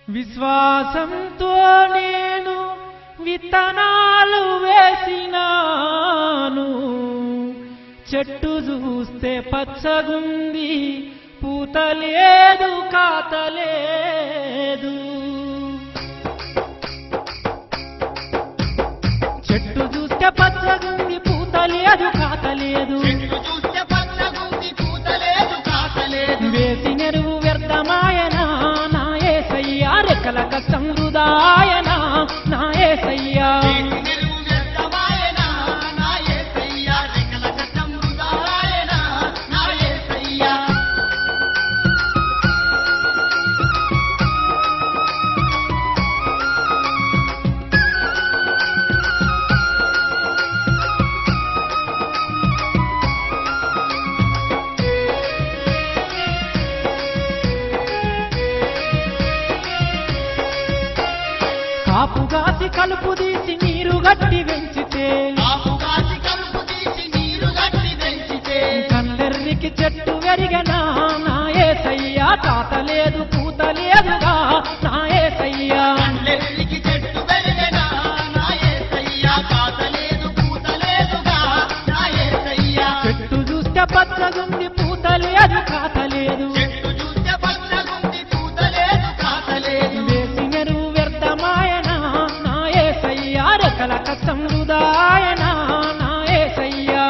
విశ్వాసంతో నేను విత్తనాలు వేసినాను చెట్టు చూస్తే పచ్చగుంది పూత లేదు కాత లేదు చెట్టు చూస్తే పచ్చగుంది పూత లేదు కాత లేదు చెట్టు చూస్తే పచ్చగుంది పూతలేదు కాసలేదు వేసి నెరువు వ్యర్థమాయనా నా ఏసయ్యా రెక్కల కష్టం వృదాయనా నా ఏసయ్యా వేసి నిలువు వ్యర్థమాయనా, నా యేసయ్యా. రెక్కల కష్టం వృథాయనా, నా యేసయ్యా. కాపుగాసి కలుపు తీసి నీరు గట్టి పెంచితే ఆకు కాసి కలుపు తీసి నీరు గట్టి పెంచితే, కల్లెర్రికి చెట్టు వెరిగనా నా ఏసయ్యా తాత లేదు పూత లేదుగా నా ఏసయ్యా కళ్ళెర్రికి చెట్టు పెరిగెనా, నా యేసయ్యా. కాతలేదు, పూతలేదుగా, నా యేసయ్యా. చెట్టు చూస్తే పచ్చగుంది పూత లేదు కాత లేదు చెట్టు చూస్తే పచ్చగుంది, పూతలేదు, కాతలేదు. వేసి నెరువు వ్యర్థమాయనా నా ఏసయ్యా రెక్కల కష్టం వృదాయనా నా ఏసయ్యా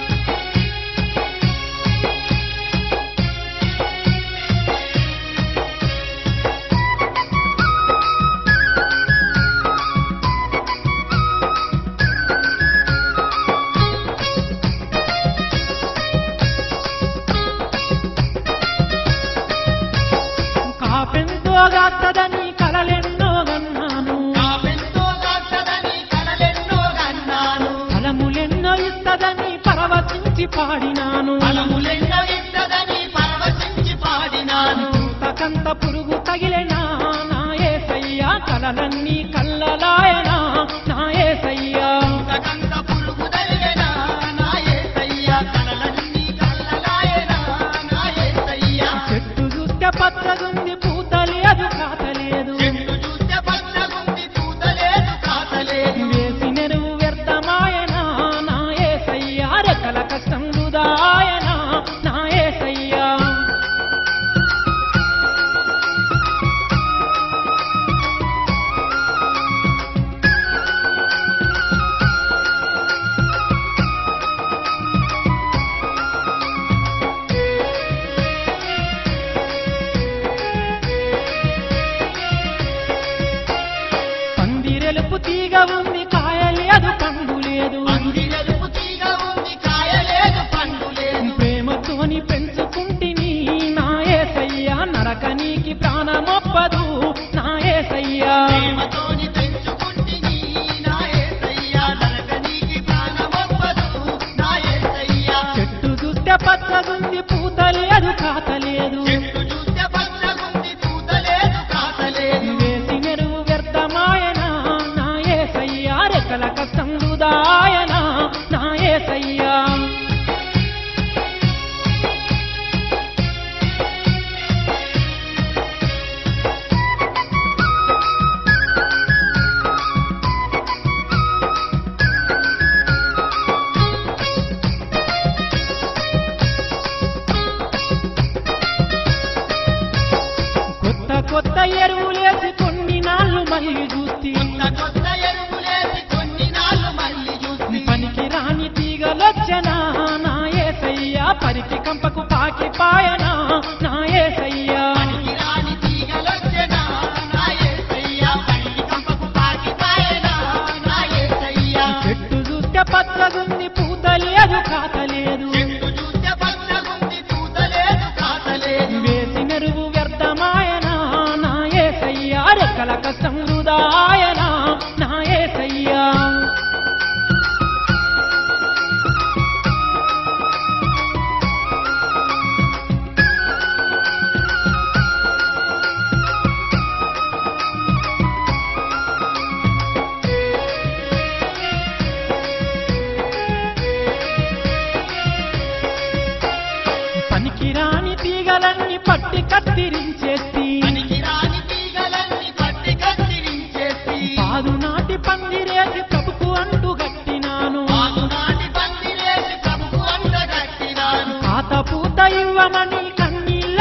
కాపెంతో గాస్తదని కలలెన్నో గన్నాను కాపెంతో కాస్తదని కలలెన్నో కన్నాను. ఫలములెన్నో ఇస్తదని పరవశించి పాడినాను ఫలములెన్నో ఇస్తదని పరవశించి పాడినాను. కంత పురుగు తగిలెనా నా ఏసయ్యా కలలన్నీ కల్లలాయనా నా ఏసయ్యా కంత పురుగు తలిగెనా, నా యేసయ్యా. కలలన్నీ కల్లలాయనా, నా యేసయ్యా. చెట్టు చూస్తే పచ్చగుంది పూత లేదు కాత లేదు చెట్టు చూస్తే పచ్చగుంది, పూతలేదు, కాతలేదు. వేసి నెరువు వ్యర్థమాయనా నా ఏసయ్యా రెక్కల కష్టం వృదాయనా నా ఏసయ్యా పందిరెలుపు తీగ ఉంది కాయ లేదు పండు లేదు పందిరెలుపు తీగ ఉంది, కాయలేదు, పండు లేదు. ప్రేమతోని పెంచుకుంటిని నా ఏసయ్యా నరకనీకి ప్రాణమొప్పదు నా ఏసయ్యా ప్రేమతోని పెంచుకుంటిని, నా యేసయ్యా. నరకనీకి ప్రాణమొప్పదు, నా యేసయ్యా. చెట్టు చూస్తే పచ్చగుంది పూత లేదు కాత లేదు చెట్టు చూస్తే పచ్చగుంది, పూతలేదు, కాతలేదు. వేసి మెరుగు వ్యర్థమాయనా నా ఏసయ్యా రెక్కల కష్టం వృదాయనా నా ఏసయ్యా కొత్త కొత్త ఎరువులేసి కొన్ని నాళ్ళు మళ్ళీ చూస్తే కొత్త కొత్త ఎరువులేసి కొన్ని నాళ్ళు మళ్ళీ చూసి పనికి రాని తీగలొచ్చనా నా ఏసయ్యా పరికి కంపకు పాకి పాయనా నా ఏసయ్యా పనికి రాని తీగలొచ్చెనా, నా యేసయ్యా. పనికి కంపకు పాకిపాయెనా, నా యేసయ్యా. చెట్టు చూస్తే పచ్చగుంది పూత లేదు కాత లేదు చెట్టు చూస్తే పచ్చగుంది, పూతలేదు, కాతలేదు. వేసి మెరుగు వ్యర్థమాయనా నా ఏసయ్యా రెక్కల కష్టం వృదాయనా నా ఏసయ్యా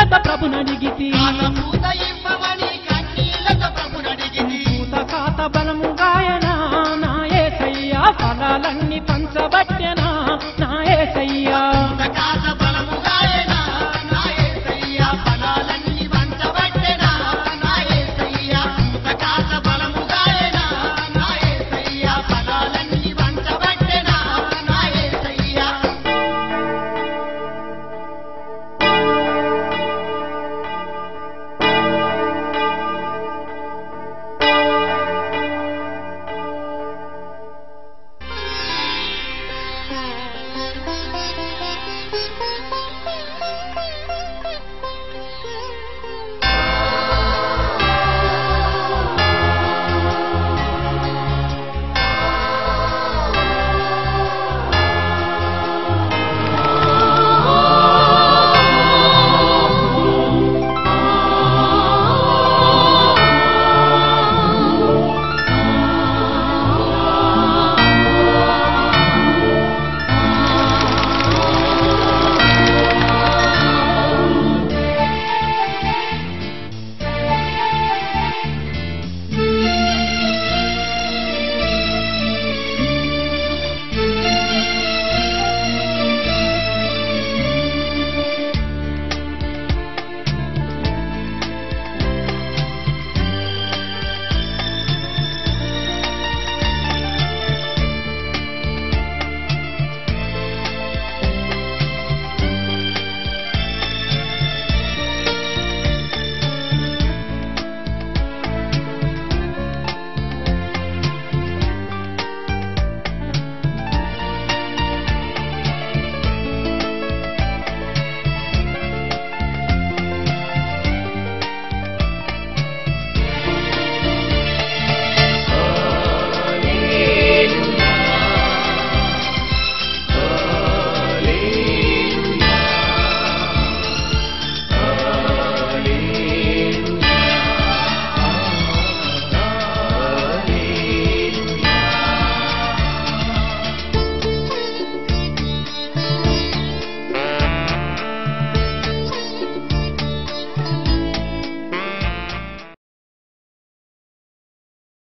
కన్నీళ్లతో ప్రభునడిగితి పూత ఇవ్వమని కన్నీళ్లతో ప్రభునడిగింది పూత కాత బలము గాయన నా ఏసయ్యా ఫలాలన్నీ పంచబట్టి